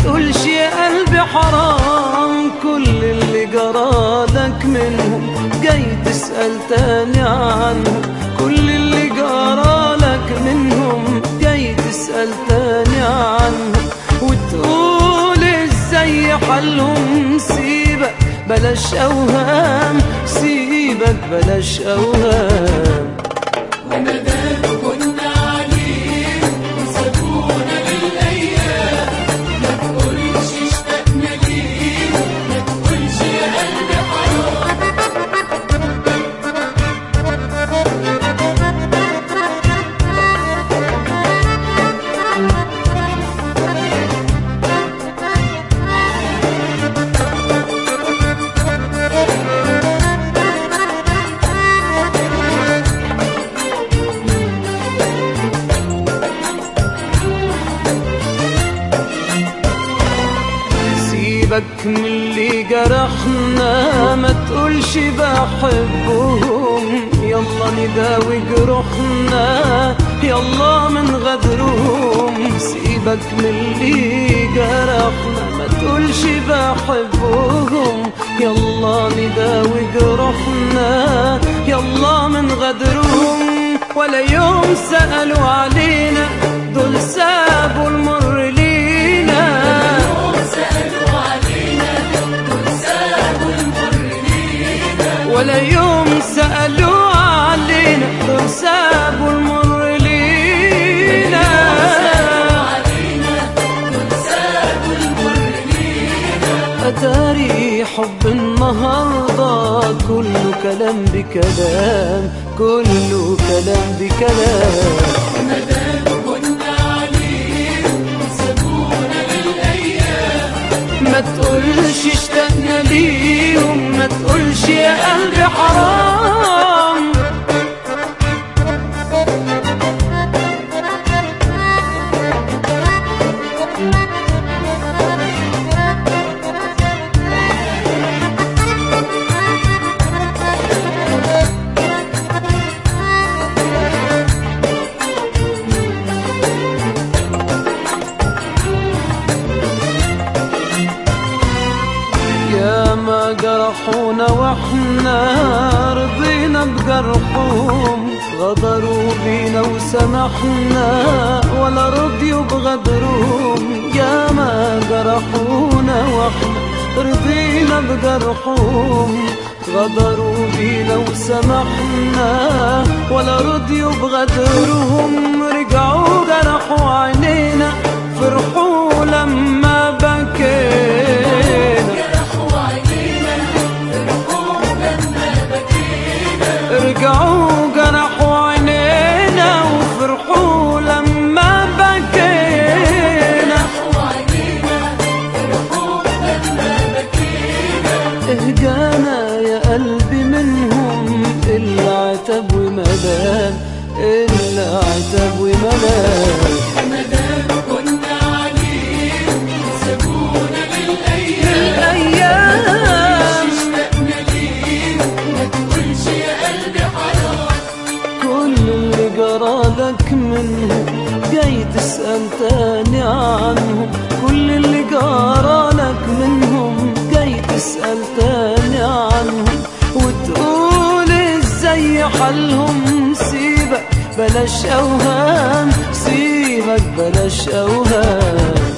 تقولش يا قلبي حرام كل اللي جرالك منهم جاي تسأل تاني عنهم كل اللي جرالك منهم جاي تسأل تاني عنهم وتقول ازاي حالهم سيبك بلاش اوهام سيبك بلاش اوهام وندانا كنا عليه وسابونا للأيام ما تقولش اشتقنا ليه ما تقولش يا قلبي حرام سيبك من اللي جرحنا ما تقولش بحبهم يلا نداوي جروحنا يلا من غدرهم سيبك من اللي جرحنا ما تقولش بحبهم يلا نداوي جروحنا يلا من غدرهم ولا يوم سألوا علينا دول سابوا المر لينا سألوا علينا دول سابوا المر لينا ولا يوم سألوا علينا دول سابوا المر لينا علينا دول سابوا المر لينا أتاري حب النهاردة كله كلام بكلام كله كلام بكلام وندانا كنا عليه وسابونا للأيام ما تقولش اشتقنا ليهم ما تقولش يا قلبي حرام يا ما جرحونا واحنا رضينا بجرحهم غدروا بينا وسمحنا ولا رضيوا بغدرهم يا ما جرحونا واحنا رضينا بجرحهم غدروا بينا وسمحنا ولا رضيوا بغدرهم رجعوا جرحوا عينينا فرحوا لما بكينا جرحوا عينينا فرحوا لما بكينا رجعوا جرحوا عينينا وفرحوا لما بكينا جرحوا عينينا فرحوا لما بكينا اهجانا يا قلبي منهم إلا عتاب وملام إلا عتاب وملام مدام كنا عليه سابونا للأيام الأيام اشتقنا ليه ما تقولش يا قلبي حرام كل اللي جرالك منهم جاي تسأل تاني عنهم كل اللي جرالك منهم جاي تسأل تاني عنهم وتقول ازاي حالهم سيبك بلاش اوهام سيبك بلاش اوهام